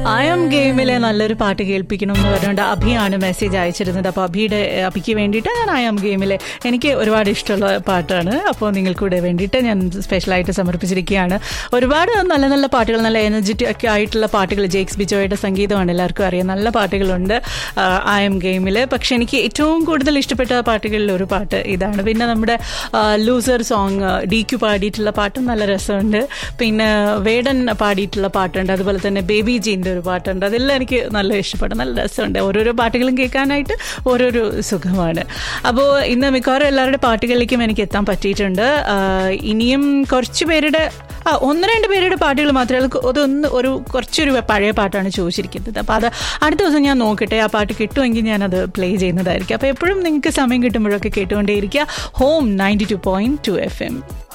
I M ഗെയിമിലെ നല്ലൊരു പാട്ട് കേൾപ്പിക്കണം എന്ന് പറഞ്ഞുകൊണ്ട് അഭിയാണ് മെസ്സേജ് അയച്ചിരുന്നത് അപ്പോൾ അഭിയുടെ അഭിക്ക് വേണ്ടിയിട്ട് ഞാൻ ഐ എം ഗെയിമിലെ എനിക്ക് ഒരുപാട് ഇഷ്ടമുള്ള പാട്ടാണ് അപ്പോൾ നിങ്ങൾക്കൂടെ വേണ്ടിയിട്ട് ഞാൻ സ്പെഷ്യലായിട്ട് സമർപ്പിച്ചിരിക്കുകയാണ് ഒരുപാട് നല്ല നല്ല പാട്ടുകൾ നല്ല എനർജറ്റിക് ആയിട്ടുള്ള പാട്ടുകൾ ജെയ്ക്സ് ബിജോയുടെ സംഗീതമാണ് എല്ലാവർക്കും അറിയാം നല്ല പാട്ടുകളുണ്ട് ഐ എം ഗെയിമിൽ പക്ഷെ എനിക്ക് ഏറ്റവും കൂടുതൽ ഇഷ്ടപ്പെട്ട പാട്ടുകളിൽ ഒരു പാട്ട് ഇതാണ് പിന്നെ നമ്മുടെ ലൂസർ സോങ് ഡി ക്യു പാടിയിട്ടുള്ള പാട്ടും നല്ല രസമുണ്ട് പിന്നെ വേടൻ പാടിയിട്ടുള്ള പാട്ടുണ്ട് അതുപോലെ തന്നെ ബേബി ജീൻ്റെ ഒരു പാട്ടുണ്ട് അതെല്ലാം എനിക്ക് നല്ല ഇഷ്ടപ്പെട്ടു നല്ല രസമുണ്ട് ഓരോരോ പാട്ടുകളും കേൾക്കാനായിട്ട് ഓരോരോ സുഖമാണ് അപ്പോൾ ഇന്ന് മിക്കവാറും എല്ലാവരുടെ പാട്ടുകളിലേക്കും എനിക്ക് എത്താൻ പറ്റിയിട്ടുണ്ട് ഇനിയും കുറച്ച് പേരുടെ ആ ഒന്ന് രണ്ട് പേരുടെ പാട്ടുകൾ മാത്രമേ അതൊന്ന് ഒരു കുറച്ചൊരു പഴയ പാട്ടാണ് ചോദിച്ചിരിക്കുന്നത് അപ്പോൾ അത് അടുത്ത ദിവസം ഞാൻ നോക്കട്ടെ ആ പാട്ട് കിട്ടുമെങ്കിൽ ഞാനത് പ്ലേ ചെയ്യുന്നതായിരിക്കും അപ്പോൾ എപ്പോഴും നിങ്ങൾക്ക് സമയം കിട്ടുമ്പോഴൊക്കെ കേട്ടുകൊണ്ടേയിരിക്കുക home ninety two point two F M